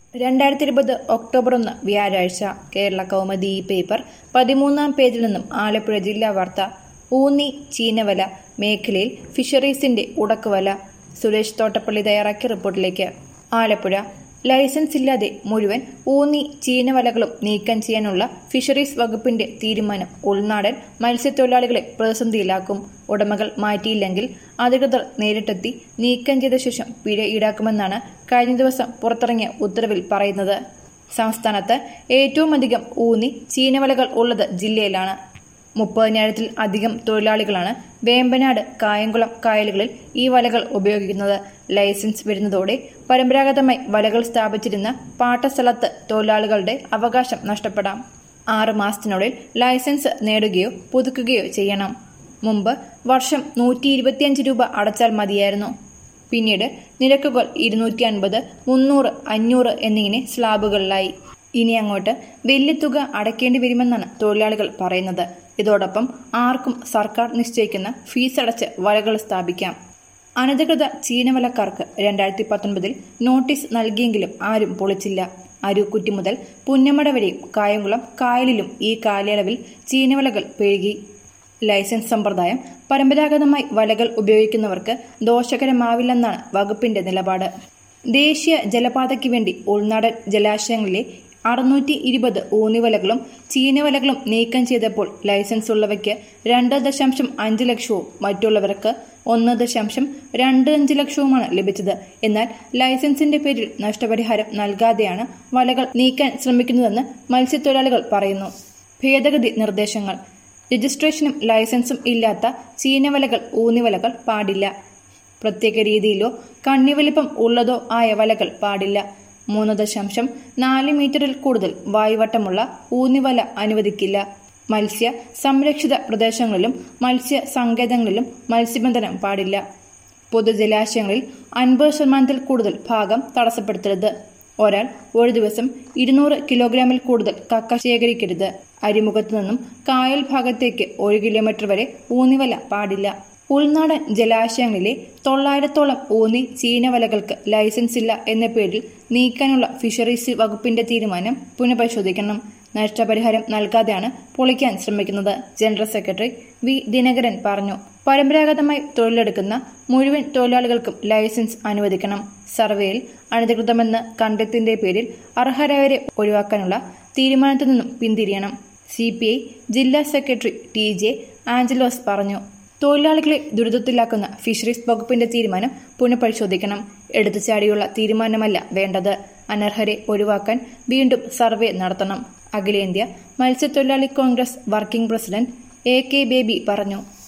രണ്ടായിരത്തി ഇരുപത് ഒക്ടോബർ ഒന്ന് വ്യാഴാഴ്ച കേരള കൗമുദി ഈ പേപ്പർ പതിമൂന്നാം പേജിൽ നിന്നും ആലപ്പുഴ ജില്ലാ വാർത്ത ഊന്നി ചീനവല മേഖലയിൽ ഫിഷറീസിന്റെ ഉടക്കുവല സുരേഷ് തോട്ടപ്പള്ളി തയ്യാറാക്കിയ റിപ്പോർട്ടിലേക്ക് ആലപ്പുഴ ലൈസൻസ് ഇല്ലാതെ മുഴുവൻ ഊന്നി ചീനവലകളും നീക്കം ചെയ്യാനുള്ള ഫിഷറീസ് വകുപ്പിന്റെ തീരുമാനം ഉൾനാടൻ മത്സ്യത്തൊഴിലാളികളെ പ്രതിസന്ധിയിലാക്കും ഉടമകൾ മാറ്റിയില്ലെങ്കിൽ അധികൃതർ നേരിട്ടെത്തി നീക്കം ചെയ്ത ശേഷം പിഴ ഈടാക്കുമെന്നാണ് കഴിഞ്ഞ ദിവസം പുറത്തിറങ്ങിയ ഉത്തരവിൽ പറയുന്നത് സംസ്ഥാനത്ത് ഏറ്റവും അധികം ഊന്നി ചീനവലകൾ ഉള്ളത് ജില്ലയിലാണ് മുപ്പതിനായിരത്തിൽ അധികം തൊഴിലാളികളാണ് വേമ്പനാട് കായംകുളം കായലുകളിൽ ഈ വലകൾ ഉപയോഗിക്കുന്നത് ലൈസൻസ് വരുന്നതോടെ പരമ്പരാഗതമായി വലകൾ സ്ഥാപിച്ചിരുന്ന പാട്ടസ്ഥലത്ത് തൊഴിലാളികളുടെ അവകാശം നഷ്ടപ്പെടാം ആറ് മാസത്തിനുള്ളിൽ ലൈസൻസ് നേടുകയോ പുതുക്കുകയോ ചെയ്യണം മുമ്പ് വർഷം നൂറ്റി ഇരുപത്തിയഞ്ച് രൂപ അടച്ചാൽ മതിയായിരുന്നു പിന്നീട് നിരക്കുകൾ ഇരുന്നൂറ്റി അൻപത് മുന്നൂറ് അഞ്ഞൂറ് എന്നിങ്ങനെ സ്ലാബുകളിലായി ഇനി അങ്ങോട്ട് വലിയ തുക അടയ്ക്കേണ്ടി വരുമെന്നാണ് തൊഴിലാളികൾ പറയുന്നത് ഇതോടൊപ്പം ആർക്കും സർക്കാർ നിശ്ചയിക്കുന്ന ഫീസ് അടച്ച് വലകൾ സ്ഥാപിക്കാം അനധികൃത ചീനവലക്കാർക്ക് രണ്ടായിരത്തി പത്തൊൻപതിൽ നോട്ടീസ് നൽകിയെങ്കിലും ആരും പൊളിച്ചില്ല അരുക്കുറ്റി മുതൽ പുന്നമട വരെയും കായംകുളം കായലിലും ഈ കാലയളവിൽ ചീനവലകൾ പെരുകി ലൈസൻസ് സമ്പ്രദായം പരമ്പരാഗതമായി വലകൾ ഉപയോഗിക്കുന്നവർക്ക് ദോഷകരമാവില്ലെന്നാണ് വകുപ്പിന്റെ നിലപാട് ദേശീയ ജലപാതയ്ക്ക് വേണ്ടി ഉൾനാടൻ ജലാശയങ്ങളിലെ അറുന്നൂറ്റി ഇരുപത് ഊന്നിവലകളും ചീനവലകളും നീക്കം ചെയ്തപ്പോൾ ലൈസൻസ് ഉള്ളവയ്ക്ക് രണ്ട് ദശാംശം അഞ്ച് ലക്ഷവും മറ്റുള്ളവർക്ക് ഒന്ന് ദശാംശം രണ്ട് അഞ്ച് ലക്ഷവുമാണ് ലഭിച്ചത് എന്നാൽ ലൈസൻസിന്റെ പേരിൽ നഷ്ടപരിഹാരം നൽകാതെയാണ് വലകൾ നീക്കാൻ ശ്രമിക്കുന്നതെന്ന് മത്സ്യത്തൊഴിലാളികൾ പറയുന്നു ഭേദഗതി നിർദ്ദേശങ്ങൾ രജിസ്ട്രേഷനും ലൈസൻസും ഇല്ലാത്ത ചീനവലകൾ ഊന്നിവലകൾ പാടില്ല പ്രത്യേക രീതിയിലോ കണ്ണിവലിപ്പം ഉള്ളതോ ആയ വലകൾ പാടില്ല മൂന്ന് ദശാംശം നാല് മീറ്ററിൽ കൂടുതൽ വായുവട്ടമുള്ള ഊന്നിവല അനുവദിക്കില്ല മത്സ്യ സംരക്ഷിത പ്രദേശങ്ങളിലും മത്സ്യ സങ്കേതങ്ങളിലും മത്സ്യബന്ധനം പാടില്ല പൊതുജലാശയങ്ങളിൽ അൻപത് ശതമാനത്തിൽ കൂടുതൽ ഭാഗം തടസ്സപ്പെടുത്തരുത് ഒരാൾ ഒരു ദിവസം ഇരുന്നൂറ് കിലോഗ്രാമിൽ കൂടുതൽ കക്ക ശേഖരിക്കരുത് അരിമുഖത്തു നിന്നും കായൽ ഭാഗത്തേക്ക് ഒരു കിലോമീറ്റർ വരെ ഊന്നിവല പാടില്ല ഉൾനാടൻ ജലാശയങ്ങളിലെ തൊള്ളായിരത്തോളം ഊന്നി ചീനവലകൾക്ക് ലൈസൻസ് ഇല്ല എന്ന പേരിൽ നീക്കാനുള്ള ഫിഷറീസ് വകുപ്പിന്റെ തീരുമാനം പുനഃപരിശോധിക്കണം നഷ്ടപരിഹാരം നൽകാതെയാണ് പൊളിക്കാൻ ശ്രമിക്കുന്നത് ജനറൽ സെക്രട്ടറി വി ദിനകരൻ പറഞ്ഞു പരമ്പരാഗതമായി തൊഴിലെടുക്കുന്ന മുഴുവൻ തൊഴിലാളികൾക്കും ലൈസൻസ് അനുവദിക്കണം സർവേയിൽ അനധികൃതമെന്ന് കണ്ടെത്തിന്റെ പേരിൽ അർഹരായവരെ ഒഴിവാക്കാനുള്ള തീരുമാനത്തിൽ നിന്നും പിന്തിരിയണം സി ജില്ലാ സെക്രട്ടറി ടി ജെ ആഞ്ചലോസ് പറഞ്ഞു തൊഴിലാളികളെ ദുരിതത്തിലാക്കുന്ന ഫിഷറീസ് വകുപ്പിന്റെ തീരുമാനം പുനഃപരിശോധിക്കണം എടുത്തുചാടിയുള്ള തീരുമാനമല്ല വേണ്ടത് അനർഹരെ ഒഴിവാക്കാൻ വീണ്ടും സർവേ നടത്തണം അഖിലേന്ത്യാ മത്സ്യത്തൊഴിലാളി Congress working president A K Baby പറഞ്ഞു